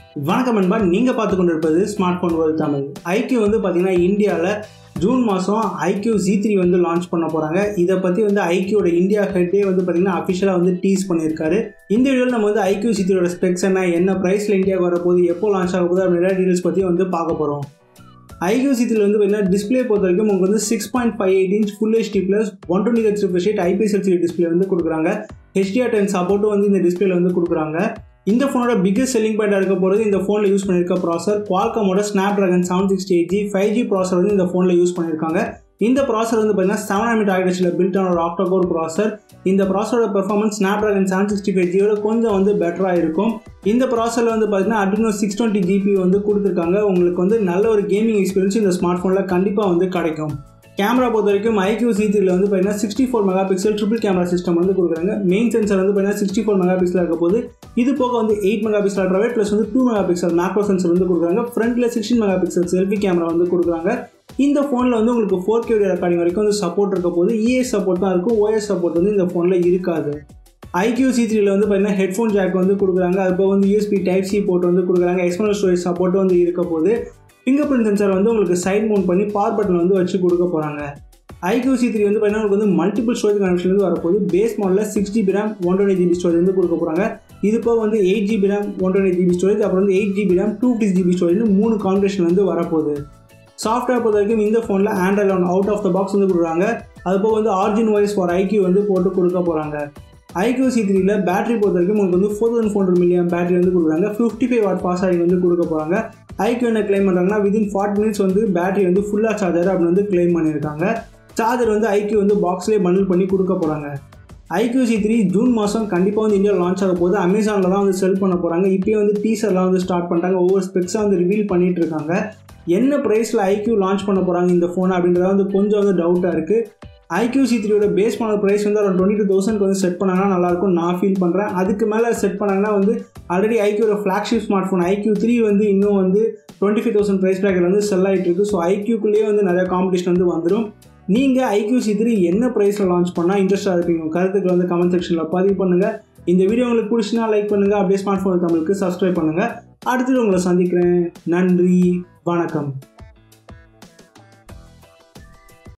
வணக்கம் நண்பா நீங்கள் பார்த்து கொண்டு இருப்பது smart phone world Tamil iQOO வந்து பார்த்தீங்கன்னா இந்தியாவில் ஜூன் மாதம் ஐக்யூ ஜி த்ரீ வந்து லான்ச் பண்ண போகிறாங்க இதை பற்றி வந்து ஐக்யூட இந்தியா ஹெட்டே வந்து பார்த்தீங்கன்னா அஃபிஷியலாக வந்து டீஸ் பண்ணியிருக்காரு இந்த வீடியோவில் நம்ம வந்து ஐக்யூ ஜி த்ரீயோட ஸ்பெக்ஸ் என்ன என்ன ப்ரைஸில் இந்தியாவுக்கு வரப்போகுது எப்போ லான்ச் ஆக போகுது அப்படின்ற டீடைல்ஸ் பற்றி வந்து பார்க்க போகிறோம் ஐக்யூ சித்தில் வந்து பார்த்தீங்கன்னா டிஸ்பிளே பொறுத்த வரைக்கும் உங்களுக்கு வந்து six point five eight inch full HD plus one twenty H refresh rate IPS LCD display வந்து கொடுக்குறாங்க ஹெச்டிஆர் டென் சப்போர்ட்டும் வந்து இந்த டிஸ்பிளேல வந்து கொடுக்குறாங்க இந்த ஃபோனோட பிக்கஸ்ட் செல்லிங் பாயிண்டாக இருக்க போகிறது இந்த ஃபோனில் யூஸ் பண்ணியிருக்க ப்ராசர் குவால்கமோட Snapdragon seven sixty eight G five G processor வந்து இந்த ஃபோனில் யூஸ் பண்ணியிருக்காங்க இந்த ப்ராசர் வந்து பார்த்தீங்கன்னா செவன் எமிட் ஆகிடச்சில் பில்ட் ஆன ஒரு ஆக்டோகோர் ப்ராசர் இந்த ப்ராசரோட performance Snapdragon seven sixty five ஜியோட கொஞ்சம் வந்து பெட்டராக இருக்கும் இந்த ப்ராசரில் வந்து பார்த்தீங்கன்னா அட்ரினோ சிக்ஸ் டுவெண்ட்டி ஜிபி வந்து கொடுத்துருக்காங்க உங்களுக்கு வந்து நல்ல ஒரு கேமிங் எக்ஸ்பீரியன்ஸ் இந்த ஸ்மார்ட் ஃபோனில் கண்டிப்பாக வந்து கிடைக்கும் கேமரா பொறுத்த வரைக்கும் ஐக்யூ சி த்ரீல வந்து பார்த்தீங்கன்னா sixty four mega pixel triple camera system வந்து கொடுக்குறாங்க மெயின் சென்சர் வந்து பார்த்தீங்கன்னா சிக்ஸ்டி ஃபோர் மெகா பிக்சல் இருக்க போது இது போக வந்து eight mega pixel ultra wide plus வந்து two mega pixel macro sensor வந்து கொடுக்குறாங்க ஃப்ரண்ட்டில் sixteen mega pixel selfie camera வந்து கொடுக்குறாங்க இந்த ஃபோனில் வந்து உங்களுக்கு ஃபோர் கே ரெக்கார்டிங் வரைக்கும் வந்து சப்போர்ட் இருக்க போது இஎஸ் சப்போர்ட் தான் இருக்கும் ஓஎஸ் சப்போர்ட் வந்து இந்த ஃபோனில் இருக்காது ஐக்யூ சி த்ரீல வந்து பார்த்தீங்கன்னா ஹெட்ஃபோன் ஜாக் வந்து கொடுக்குறாங்க அது போக வந்து யூஎஸ்பி டைப் சி போட்டு வந்து கொடுக்குறாங்க எக்ஸ்டர்னல் ஸ்டோரேஜ் சப்போர்ட் வந்து இருக்க போது ஃபிங்கர் பிரிண்ட் சென்சார் வந்து உங்களுக்கு சைட் மவுண்ட் பண்ணி பவர் பட்டன் வந்து வச்சு கொடுக்க போகிறாங்க ஐக்யூ சி த்ரீ வந்து பார்த்தீங்கன்னா உங்களுக்கு வந்து மல்டிபிள் ஸ்டோரேஜ் கனெக்ஷன் வந்து வரப்போது பேஸ் மாடலில் six GB RAM one twenty GB storage வந்து கொடுக்க போகிறாங்க இது போக வந்து eight GB RAM one twenty GB storage அப்புறம் வந்து eight GB RAM two fifty GB storage மூணு காம்பினேஷன் வந்து வரப்போகுது சாஃப்ட்வேர் பொறுத்த வரைக்கும் இந்த ஃபோனில் Android one out of the box வந்து கொடுக்குறாங்க அது போக வந்து ஆர்ஜின் வாய்ஸ் ஃபார் ஐக்யூ வந்து போட்டு கொடுக்க போகிறாங்க ஐக்யூ சி த்ரீல பேட்டரி பொறுத்த வரைக்கும் உங்களுக்கு வந்து four thousand four hundred milliamp battery வந்து கொடுக்குறாங்க fifty five watt fast charging வந்து கொடுக்க போகிறாங்க ஐக்யூ என்ன கிளைம் பண்ணுறாங்கன்னா விதின் ஃபார்ட்டி மினிட்ஸ் வந்து பேட்டரி வந்து ஃபுல்லாக சார்ஜர் அப்படின்னு வந்து கிளைம் பண்ணியிருக்காங்க சார்ஜர் வந்து ஐக்யூ வந்து பாக்ஸ்லேயே பண்டில் பண்ணி கொடுக்க போகிறாங்க ஐக்யூ சி த்ரீ ஜூன் மாதம் கண்டிப்பாக வந்து இந்தியாவில் லான்ச் ஆக போது அமேசானில் தான் வந்து செல் பண்ண போகிறாங்க இப்போயே வந்து டீசர்லாம் வந்து ஸ்டார்ட் பண்ணிட்டாங்க ஒவ்வொரு ஸ்பெக்ஸாக வந்து ரிவீல் பண்ணிட்டு இருக்காங்க என்ன ப்ரைஸில் ஐக்யூ லான்ச் பண்ண போகிறாங்க இந்த ஃபோன் அப்படின்றத வந்து கொஞ்சம் வந்து டவுட்டாக இருக்குது ஐக்யூ சி த்ரீயோட பேஸ் பண்ண ப்ரைஸ் வந்து ஒரு டுவெண்ட்டி டூ தௌசண்ட் வந்து செட் பண்ணாங்கன்னா நல்லாயிருக்கும் நான் ஃபீல் பண்ணுறேன் அதுக்கு மேலே செட் பண்ணாங்கன்னா வந்து ஆல்ரெடி ஐக்யூட flagship smart phone iQOO three வந்து இன்னும் வந்து டுவெண்ட்டி ஃபைவ் தௌசண்ட் ப்ரைஸ் பேக்கில் வந்து செல் ஆகிட்டு இருக்கு ஸோ ஐக்யூக்குள்ளேயே வந்து நிறைய காம்படிஷன் வந்து வந்துடும் நீங்கள் ஐக்யூ சி த்ரீ என்ன ப்ரைஸில் லான்ச் பண்ணால் இன்ட்ரெஸ்ட்டாக இருப்பீங்க கருத்துக்கள் வந்து கமெண்ட் செக்ஷனில் பதிவு பண்ணுங்கள் இந்த வீடியோ உங்களுக்கு பிடிச்சினா லைக் பண்ணுங்கள் அப்படியே ஸ்மார்ட் ஃபோன் தமிழுக்கு சப்ஸ்கிரைப் பண்ணுங்கள் அடுத்தது உங்களை சந்திக்கிறேன் நன்றி வணக்கம்